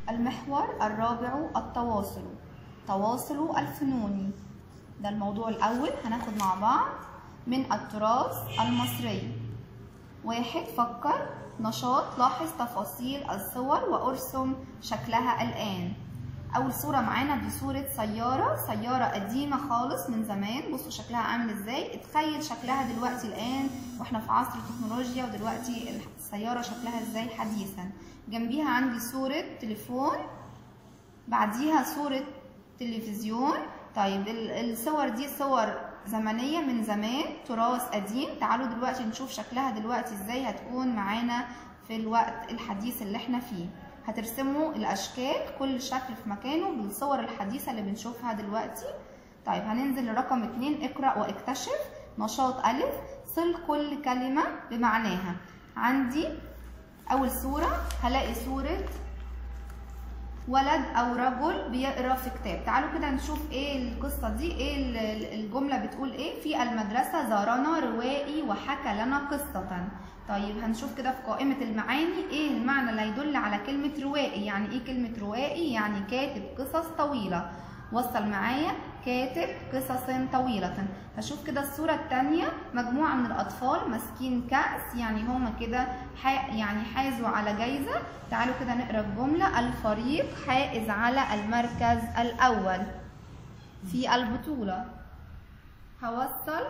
المحور الرابع التواصل تواصل الفنون ده الموضوع الأول هناخد مع بعض من التراث المصري واحد فكر نشاط لاحظ تفاصيل الصور وارسم شكلها الآن أول صورة معانا دي صورة سيارة سيارة قديمة خالص من زمان بصوا شكلها عامل ازاي اتخيل شكلها دلوقتي الآن واحنا في عصر التكنولوجيا ودلوقتي السيارة شكلها ازاي حديثا جنبيها عندي صورة تليفون بعديها صورة تلفزيون طيب الصور دي صور زمنية من زمان تراث قديم تعالوا دلوقتي نشوف شكلها دلوقتي ازاي هتكون معانا في الوقت الحديث اللي احنا فيه هترسموا الاشكال كل شكل في مكانه بالصور الحديثة اللي بنشوفها دلوقتي طيب هننزل لرقم اتنين اقرأ واكتشف نشاط ألف صل كل كلمة بمعناها عندي أول صورة هلاقي صورة ولد او رجل بيقرا في كتاب تعالوا كده نشوف ايه القصه دي ايه الجمله بتقول ايه في المدرسه زارنا روائي وحكى لنا قصه طيب هنشوف كده في قائمه المعاني ايه المعنى اللي يدل على كلمه روائي يعني ايه كلمه روائي يعني كاتب قصص طويله وصل معايا كاتب قصص طويلة هشوف كده الصورة التانية مجموعة من الأطفال ماسكين كأس يعني هما كده يعني حازوا على جايزة تعالوا كده نقرا الجملة الفريق حائز على المركز الأول في البطولة هوصل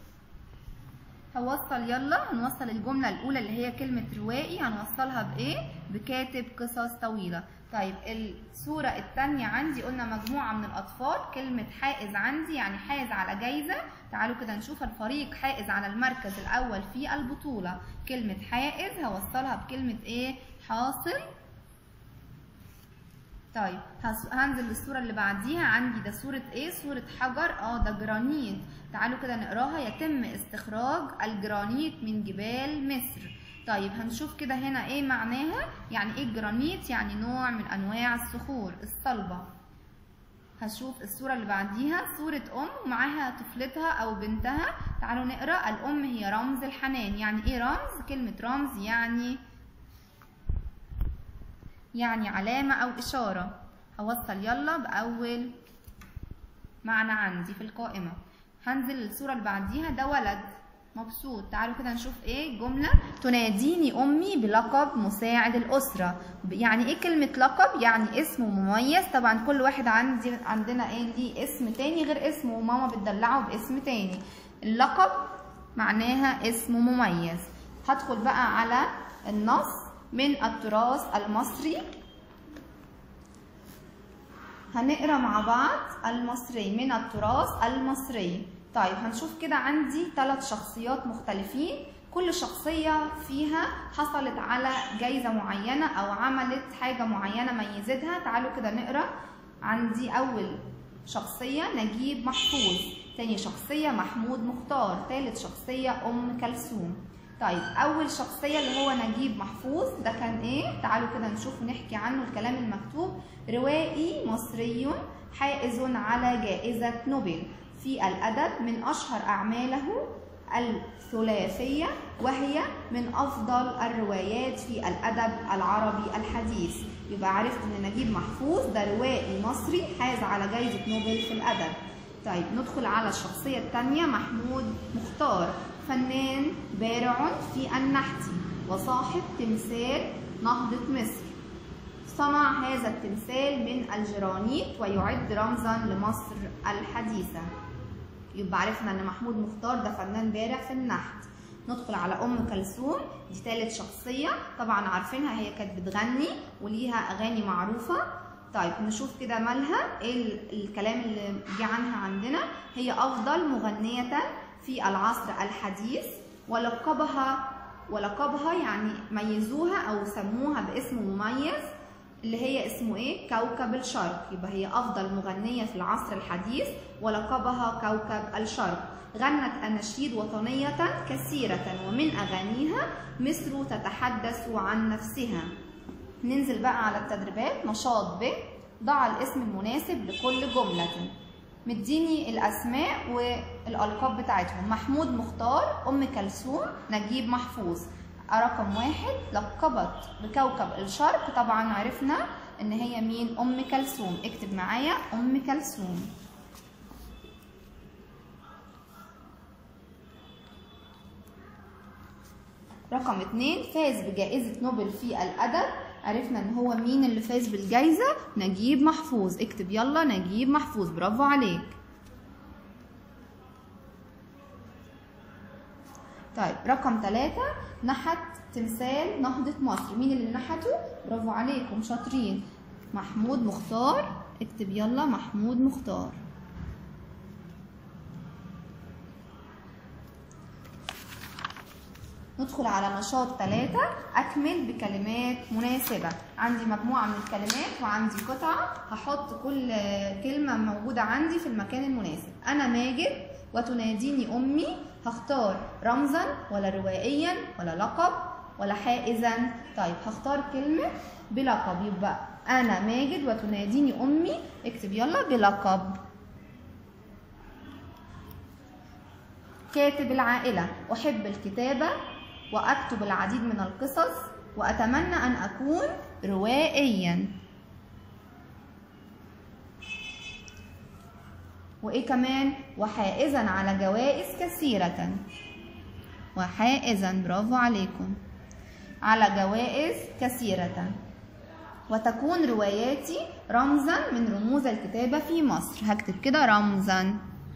هوصل يلا هنوصل الجملة الأولى اللي هي كلمة روائي هنوصلها بإيه؟ بكاتب قصص طويلة طيب الصورة التانية عندي قلنا مجموعة من الأطفال كلمة حائز عندي يعني حائز على جايزة تعالوا كده نشوف الفريق حائز على المركز الأول في البطولة كلمة حائز هوصلها بكلمة إيه؟ حاصل طيب هنزل للصورة اللي بعديها عندي ده صورة ايه؟ صورة حجر اه ده جرانيت تعالوا كده نقراها يتم استخراج الجرانيت من جبال مصر طيب هنشوف كده هنا ايه معناها يعني ايه الجرانيت يعني نوع من انواع الصخور الصلبة هشوف الصورة اللي بعديها صورة أم ومعاها طفلتها أو بنتها تعالوا نقرأ الأم هي رمز الحنان يعني إيه رمز؟ كلمة رمز يعني يعني علامة أو إشارة هوصل يلا بأول معنى عندي في القائمة هنزل للصورة اللي بعديها ده ولد مبسوط تعالوا كده نشوف ايه جملة تناديني امي بلقب مساعد الاسرة يعني ايه كلمة لقب يعني اسم مميز طبعا كل واحد عندي عندنا ايه ليه اسم تاني غير اسمه وماما بتدلعه باسم تاني اللقب معناها اسم مميز هدخل بقى على النص من التراث المصري هنقرا مع بعض المصري من التراث المصري طيب هنشوف كده عندي ثلاث شخصيات مختلفين كل شخصية فيها حصلت على جايزة معينة أو عملت حاجة معينة ميزتها تعالوا كده نقرا عندي أول شخصية نجيب محفوظ تاني شخصية محمود مختار تالت شخصية أم كلثوم طيب أول شخصية اللي هو نجيب محفوظ ده كان إيه؟ تعالوا كده نشوف ونحكي عنه الكلام المكتوب روائي مصري حائز على جائزة نوبل في الأدب من أشهر أعماله الثلاثية وهي من أفضل الروايات في الأدب العربي الحديث يبقى عرفت إن نجيب محفوظ ده روائي مصري حاز على جائزة نوبل في الأدب طيب ندخل على الشخصية الثانية محمود مختار فنان بارع في النحت وصاحب تمثال نهضة مصر صنع هذا التمثال من الجرانيت ويعد رمزا لمصر الحديثة يبقى عرفنا ان محمود مختار ده فنان بارع في النحت ندخل على ام كلثوم دي ثالث شخصيه طبعا عارفينها هي كانت بتغني وليها اغاني معروفه طيب نشوف كده مالها ايه الكلام اللي جه عنها عندنا هي افضل مغنيه في العصر الحديث ولقبها ولقبها يعني ميزوها او سموها باسم مميز اللي هي اسمه ايه كوكب الشرق يبقى هي افضل مغنيه في العصر الحديث ولقبها كوكب الشرق غنت اناشيد وطنيه كثيره ومن اغانيها مصر تتحدث عن نفسها ننزل بقى على التدريبات نشاط ب ضع الاسم المناسب لكل جمله مديني الاسماء والالقاب بتاعتهم محمود مختار ام كلثوم نجيب محفوظ رقم واحد لقبت بكوكب الشرق طبعا عرفنا ان هي مين ام كلثوم اكتب معايا ام كلثوم رقم اتنين فاز بجائزة نوبل في الأدب عرفنا ان هو مين اللي فاز بالجائزة نجيب محفوظ اكتب يلا نجيب محفوظ برافو عليك طيب رقم ثلاثة نحت تمثال نهضة مصر مين اللي نحته برافو عليكم شاطرين محمود مختار اكتب يلا محمود مختار ندخل على نشاط ثلاثة أكمل بكلمات مناسبة عندي مجموعة من الكلمات وعندي قطعة هحط كل كلمة موجودة عندي في المكان المناسب أنا ماجد وتناديني أمي هختار رمزا ولا روائيا ولا لقب ولا حائزا طيب هختار كلمة بلقب يبقى أنا ماجد وتناديني أمي اكتب يلا بلقب كاتب العائلة أحب الكتابة وأكتب العديد من القصص وأتمنى أن أكون روائيا وإيه كمان وحائزا على جوائز كثيرة وحائزا برافو عليكم على جوائز كثيرة وتكون رواياتي رمزا من رموز الكتابة في مصر هكتب كده رمزا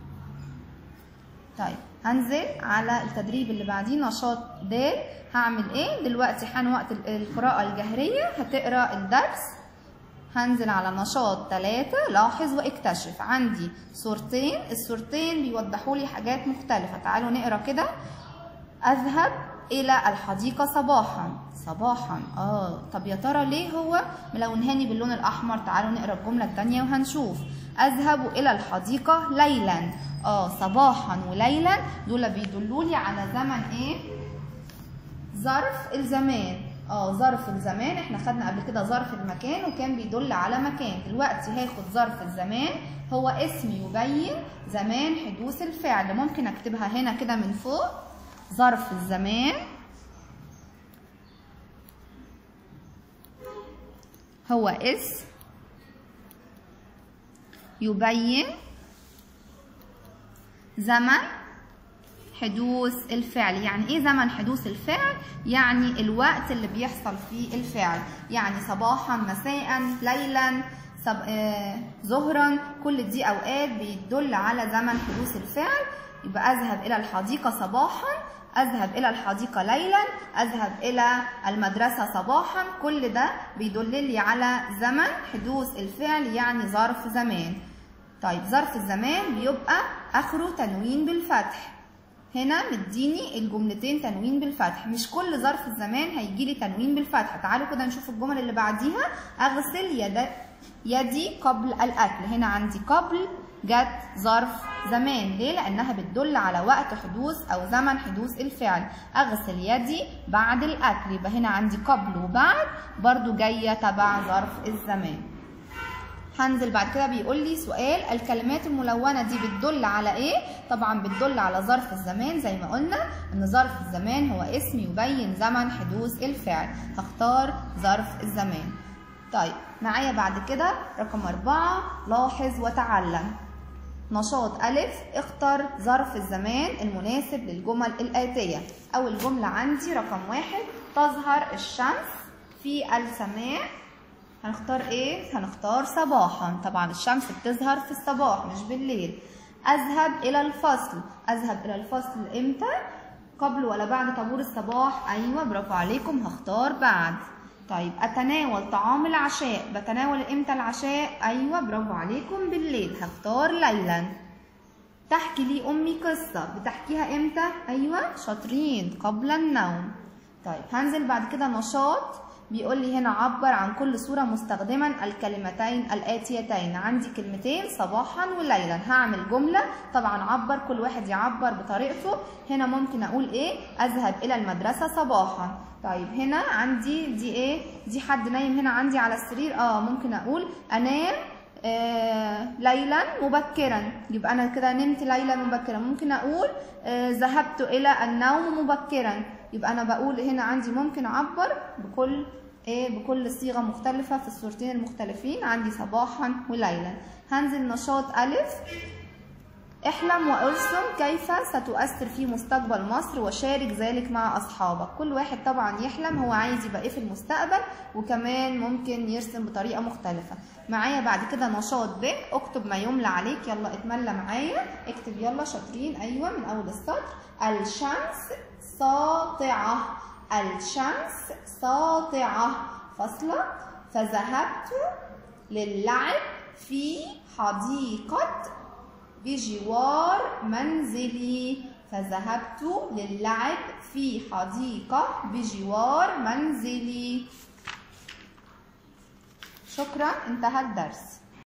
طيب هنزل على التدريب اللي بعديه نشاط د هعمل ايه دلوقتي حان وقت القراءة الجهرية هتقرا الدرس هنزل على نشاط ثلاثة لاحظ واكتشف عندي صورتين الصورتين بيوضحوا لي حاجات مختلفة تعالوا نقرا كده أذهب إلى الحديقة صباحا صباحا اه طب يا ترى ليه هو ملونهاني باللون الأحمر تعالوا نقرا الجملة التانية وهنشوف أذهب إلى الحديقة ليلا اه صباحا وليلا دول بيدلوا لي على زمن ايه ظرف الزمان اه ظرف الزمان احنا خدنا قبل كده ظرف المكان وكان بيدل على مكان دلوقتي هاخد ظرف الزمان هو اسم يبين زمان حدوث الفعل ممكن اكتبها هنا كده من فوق ظرف الزمان هو اسم يبين زمن حدوث الفعل يعني ايه زمن حدوث الفعل يعني الوقت اللي بيحصل فيه الفعل يعني صباحا مساء ليلا صب... آه... ظهرا كل دي اوقات بيدل على زمن حدوث الفعل يبقى اذهب الى الحديقه صباحا اذهب الى الحديقه ليلا اذهب الى المدرسه صباحا كل ده بيدل لي على زمن حدوث الفعل يعني ظرف زمان طيب ظرف الزمان بيبقى اخره تنوين بالفتح هنا مديني الجملتين تنوين بالفتح مش كل ظرف الزمان هيجي لي تنوين بالفتح تعالوا كده نشوف الجمل اللي بعديها اغسل يد يدي قبل الاكل هنا عندي قبل جت ظرف زمان ليه لانها بتدل على وقت حدوث او زمن حدوث الفعل اغسل يدي بعد الاكل يبقى هنا عندي قبل وبعد برضو جايه تبع ظرف الزمان هنزل بعد كده بيقول لي سؤال الكلمات الملونه دي بتدل على ايه طبعا بتدل على ظرف الزمان زي ما قلنا ان ظرف الزمان هو اسم يبين زمن حدوث الفعل هختار ظرف الزمان طيب معايا بعد كده رقم أربعة لاحظ وتعلم نشاط ألف اختر ظرف الزمان المناسب للجمل الآتية أول جملة عندي رقم واحد تظهر الشمس في السماء هنختار ايه؟ هنختار صباحا طبعا الشمس بتظهر في الصباح مش بالليل أذهب إلى الفصل أذهب إلى الفصل إمتى؟ قبل ولا بعد طابور الصباح؟ أيوة برافو عليكم هختار بعد طيب أتناول طعام العشاء بتناول إمتى العشاء؟ أيوة برافو عليكم بالليل هختار ليلا تحكي لي أمي قصة بتحكيها إمتى؟ أيوة شاطرين قبل النوم طيب هنزل بعد كده نشاط بيقول لي هنا عبر عن كل صورة مستخدما الكلمتين الآتيتين عندي كلمتين صباحا وليلا هعمل جملة طبعا عبر كل واحد يعبر بطريقته هنا ممكن أقول إيه أذهب إلى المدرسة صباحا طيب هنا عندي دي إيه دي حد نايم هنا عندي على السرير آه ممكن أقول أنام آه ليلا مبكرا يبقى أنا كده نمت ليلا مبكرا ممكن أقول آه ذهبت إلى النوم مبكرا يبقى انا بقول هنا عندي ممكن اعبر بكل ايه بكل صيغه مختلفه في الصورتين المختلفين عندي صباحا وليلا هنزل نشاط الف احلم وارسم كيف ستؤثر في مستقبل مصر وشارك ذلك مع اصحابك كل واحد طبعا يحلم هو عايز يبقى ايه في المستقبل وكمان ممكن يرسم بطريقه مختلفه معايا بعد كده نشاط ب اكتب ما يملى عليك يلا اتملى معايا اكتب يلا شاطرين ايوه من اول السطر الشمس ساطعه الشمس ساطعه فاصله فذهبت للعب في حديقه بجوار منزلي فذهبت للعب في حديقة بجوار منزلي شكرا انتهى الدرس